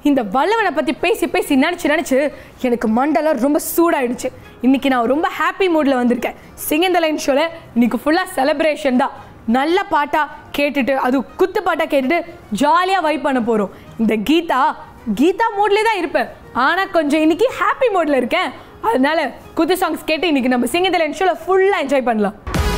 இந்த வல்லவனை பற்றி பேசி பேசி நினச்சி நினச்சி எனக்கு மண்டலம் ரொம்ப சூடாயிடுச்சு இன்னைக்கு நான் ரொம்ப ஹாப்பி மூடில் வந்திருக்கேன் சிங்கந்த லைன் ஷோவில் இன்னைக்கு ஃபுல்லாக செலிப்ரேஷன் தான் நல்ல பாட்டாக கேட்டுட்டு அது குத்து பாட்டாக கேட்டுட்டு ஜாலியாக வைப் பண்ண போகிறோம் இந்த கீதா கீதா மூட்லேயே தான் இருப்பேன் ஆனால் கொஞ்சம் இன்னைக்கு ஹாப்பி மூடில் இருக்கேன் அதனால குத்து சாங்ஸ் கேட்டு இன்னைக்கு நம்ம சிங்கந்த லைன் ஷோவில் ஃபுல்லாக என்ஜாய் பண்ணலாம்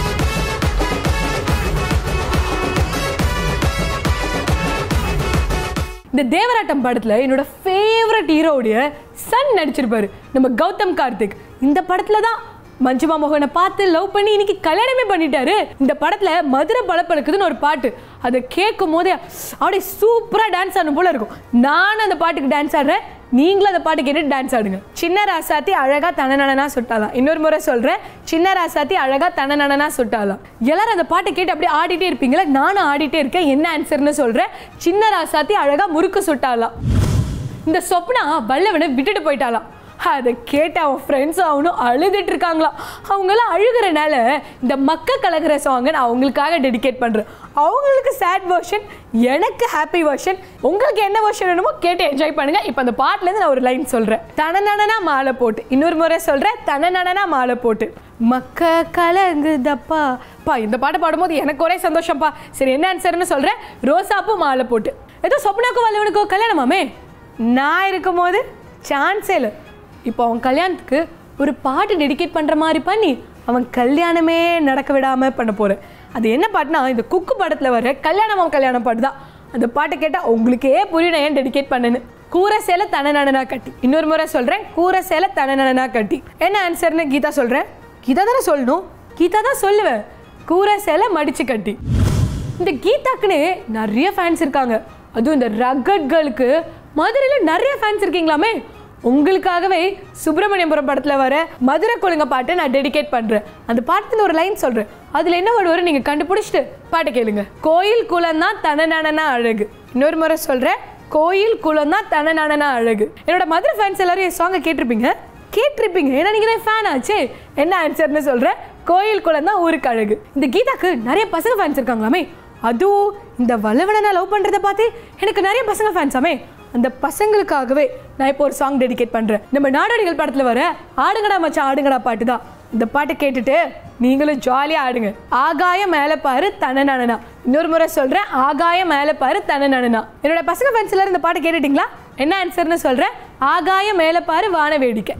இந்த தேவராட்டம் படத்துல என்னோட ஃபேவரட் ஹீரோவுடைய சன் நடிச்சிருப்பாரு நம்ம கௌதம் கார்த்திக் இந்த படத்துல தான் மஞ்சுமா மோகனை பார்த்து லவ் பண்ணி இன்னைக்கு கல்யாணமே பண்ணிட்டாரு இந்த படத்துல மதுரை பளபளக்குதுன்னு ஒரு பாட்டு அதை கேட்கும் போதே அப்படியே சூப்பரா டான்ஸ் ஆடணும் போல இருக்கும் நானும் அந்த பாட்டுக்கு டான்ஸ் ஆடுறேன் நீங்களும் அந்த பாட்டு கேட்டு டான்ஸ் ஆடுங்க சின்ன ராசாத்தி அழகா தனநடனா சுட்டாலாம் இன்னொரு முறை சொல்றேன் சின்ன ராசாத்தி அழகா தனநடனா சுட்டாலாம் எல்லாரும் அந்த பாட்டை கேட்டு அப்படியே ஆடிட்டே இருப்பீங்களா நானும் ஆடிட்டே இருக்கேன் என்ன ஆன்சர்னு சொல்றேன் சின்ன ராசாத்தி அழகா முறுக்கு சுட்டாலாம் இந்த சொப்னா வல்லவனை விட்டுட்டு போயிட்டாலாம் அதை கேட்டு அவன் ஃப்ரெண்ட்ஸ் அவனும் அழுதுட்டு இருக்காங்களாம் அவங்களாம் அழுகிறனால இந்த மக்க கலகிற சாங்கை நான் அவங்களுக்காக டெடிகேட் பண்ணுறேன் அவங்களுக்கு சேட் வெர்ஷன் எனக்கு ஹாப்பி வெர்ஷன் உங்களுக்கு என்ன வெர்ஷன் வேணுமோ கேட்டு என்ஜாய் பண்ணுங்க இப்போ அந்த பாட்டுலேருந்து நான் ஒரு லைன் சொல்கிறேன் தனநடனா மாலை போட்டு இன்னொரு முறை சொல்கிறேன் தனநடனா மாலை போட்டு மக்க கலங்குதப்பா பா இந்த பாட்டு பாடும்போது எனக்கு ஒரே சந்தோஷம்ப்பா சரி என்ன ஆன்சர்னு சொல்கிறேன் ரோசாப்பு மாலை போட்டு ஏதோ சொப்னாக்கோ வல்லவனுக்கோ கல்யாணமாமே நான் இருக்கும்போது சான்ஸே இல்லை இப்போ அவன் கல்யாணத்துக்கு ஒரு பாட்டு டெடிகேட் பண்ணுற மாதிரி பண்ணி அவன் கல்யாணமே நடக்க விடாமல் பண்ண போகிறேன் அது என்ன பாட்டுனா இந்த குக்கு படத்தில் வர கல்யாணம் அவன் கல்யாணம் பாட்டு தான் அந்த பாட்டை கேட்டால் உங்களுக்கே புரியும் நான் ஏன் டெடிகேட் பண்ணேன்னு கூரை சேலை தனநடனா கட்டி இன்னொரு முறை சொல்கிறேன் கூரை சேலை தனநடனா கட்டி என்ன ஆன்சர்னு கீதா சொல்கிறேன் கீதா தானே சொல்லணும் கீதா தான் சொல்லுவேன் கூரை சேலை மடிச்சு கட்டி இந்த கீதாக்குன்னு நிறைய ஃபேன்ஸ் இருக்காங்க அதுவும் இந்த ரகட் கேர்ளுக்கு மதுரையில் நிறைய ஃபேன்ஸ் இருக்கீங்களாமே உங்களுக்காகவே சுப்பிரமணியபுரம் படத்தில் வர மதுரை கொழுங்க பாட்டை நான் டெடிகேட் பண்ணுறேன் அந்த பாட்டுல ஒரு லைன் சொல்கிறேன் அதில் என்ன வேர்டு வரும் நீங்கள் கண்டுபிடிச்சிட்டு பாட்டை கேளுங்க கோயில் குளம் தான் தனநடனா அழகு இன்னொரு முறை சொல்கிறேன் கோயில் குளம் தான் தனநடனா அழகு என்னோட மதுரை ஃபேன்ஸ் எல்லாரும் என் சாங்கை கேட்டிருப்பீங்க கேட்டிருப்பீங்க ஏன்னா நீங்கள் தான் ஃபேன் ஆச்சே என்ன ஆன்சர்னு சொல்கிறேன் கோயில் குளம் தான் ஊருக்கு அழகு இந்த கீதாக்கு நிறைய பசங்க ஃபேன்ஸ் இருக்காங்களாமே அதுவும் இந்த வல்லவனை நான் லவ் பண்ணுறதை பார்த்து எனக்கு நிறைய பசங்க ஃபேன்ஸாமே அந்த பசங்களுக்காகவே நான் இப்போ ஒரு சாங் டெடிகேட் பண்ணுறேன் நம்ம நாடோடிகள் படத்தில் வர ஆடுங்கடா மச்சான் ஆடுங்கடா பாட்டு தான் இந்த பாட்டை கேட்டுட்டு நீங்களும் ஜாலியாக ஆடுங்க ஆகாயம் மேலே பாரு தனநடனா இன்னொரு முறை சொல்கிறேன் ஆகாயம் மேலே பாரு தனநடனா என்னோட பசங்க ஃபேன்ஸ் எல்லாரும் இந்த பாட்டை கேட்டுட்டீங்களா என்ன ஆன்சர்னு சொல்கிறேன் ஆகாயம் மேலே பாரு வான வேடிக்கை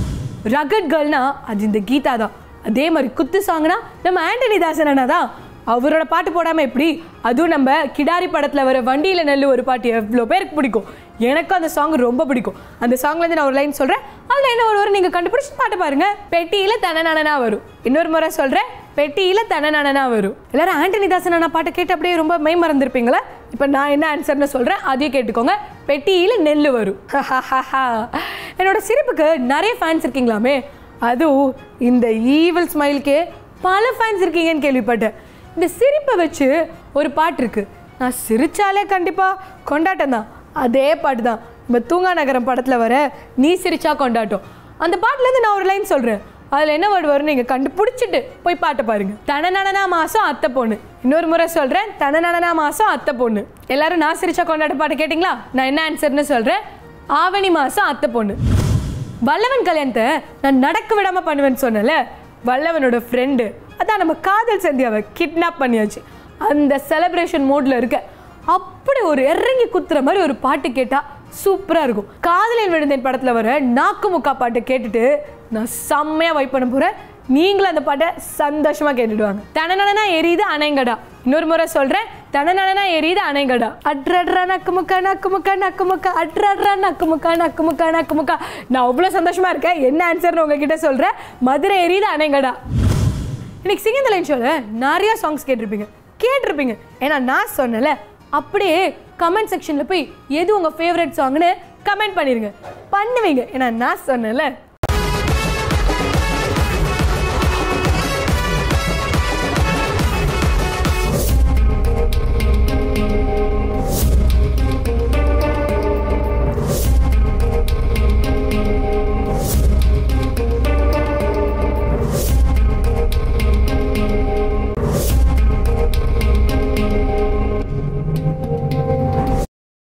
ரகட் கேர்ள்னா அது இந்த கீதா தான் அதே மாதிரி குத்து சாங்னா நம்ம ஆண்டனி தாசன் அண்ணா தான் அவரோட பாட்டு போடாமல் எப்படி அதுவும் நம்ம கிடாரி படத்தில் வர வண்டியில் நெல்லு ஒரு பாட்டு எவ்வளோ பேருக்கு பிடிக்கும் எனக்கும் அந்த சாங் ரொம்ப பிடிக்கும் அந்த சாங்லேருந்து நான் ஒரு லைன் சொல்கிறேன் அதில் என்ன ஒரு வரும் நீங்கள் கண்டுபிடிச்சி பாட்டு பாருங்க பெட்டியில் தனநடனா வரும் இன்னொரு முறை சொல்கிறேன் பெட்டியில் தனநடனா வரும் எல்லாரும் ஆண்டனி தாசன் அண்ணா பாட்டை கேட்டு அப்படியே ரொம்ப மெய் மறந்துருப்பீங்களா இப்போ நான் என்ன ஆன்சர்னு சொல்கிறேன் அதையும் கேட்டுக்கோங்க பெட்டியில் நெல் வரும் என்னோட சிரிப்புக்கு நிறைய ஃபேன்ஸ் இருக்கீங்களாமே அதுவும் இந்த ஈவில் ஸ்மைலுக்கே பல ஃபேன்ஸ் இருக்கீங்கன்னு கேள்விப்பட்டேன் இந்த சிரிப்பை வச்சு ஒரு பாட்டு இருக்கு நான் சிரிச்சாலே கண்டிப்பாக கொண்டாட்டம் தான் அதே பாட்டு தான் நம்ம தூங்கா நகரம் படத்தில் வர நீ சிரிச்சா கொண்டாட்டம் அந்த பாட்டுலேருந்து நான் ஒரு லைன் சொல்கிறேன் அதில் என்ன வேர்டு வரும் நீங்கள் கண்டுபிடிச்சிட்டு போய் பாட்டை பாருங்க தனநடனா மாதம் அத்தை பொண்ணு இன்னொரு முறை சொல்கிறேன் தனநடனா மாதம் அத்தை பொண்ணு எல்லாரும் நான் சிரிச்சா கொண்டாட்ட பாட்டு கேட்டிங்களா நான் என்ன ஆன்சர்னு சொல்கிறேன் ஆவணி மாதம் அத்தை பொண்ணு வல்லவன் கல்யாணத்தை நான் நடக்க விடாம பண்ணுவேன்னு சொன்னல வல்லவனோட ஃப்ரெண்டு அதான் நம்ம காதல் சந்தியாவை கிட்னாப் பண்ணியாச்சு அந்த செலிப்ரேஷன் மோட்ல இருக்க அப்படி ஒரு இறங்கி குத்துற மாதிரி ஒரு பாட்டு கேட்டா சூப்பரா இருக்கும் காதலில் விழுந்தேன் படத்துல வர நாக்கு முக்கா பாட்டை கேட்டுட்டு நான் செம்மையா வைப் பண்ண போறேன் நீங்களும் அந்த பாட்டை சந்தோஷமா கேட்டுடுவாங்க தனநடனா எரியுது அணைங்கடா இன்னொரு முறை சொல்றேன் தனநடனா எரியுது அணைங்கடா அட்ரட்ரா நக்கு முக்கா நக்கு முக்கா நக்கு முக்கா அட்ரட்ரா நக்கு முக்கா நக்கு முக்கா நக்கு முக்கா நான் அவ்வளோ சந்தோஷமா இருக்கேன் என்ன ஆன்சர்னு உங்ககிட்ட சொல்றேன் மதுரை எரியுது அணைங்கடா இன்னைக்கு சிங்கந்த லைன் ஷோவில் நிறைய சாங்ஸ் கேட்டிருப்பீங்க கேட்டிருப்பீங்க ஏன்னா நான் சொன்னல அப்படியே கமெண்ட் செக்ஷனில் போய் எது உங்கள் ஃபேவரட் சாங்னு கமெண்ட் பண்ணிடுங்க பண்ணுவீங்க ஏன்னா நான் சொன்னேன்ல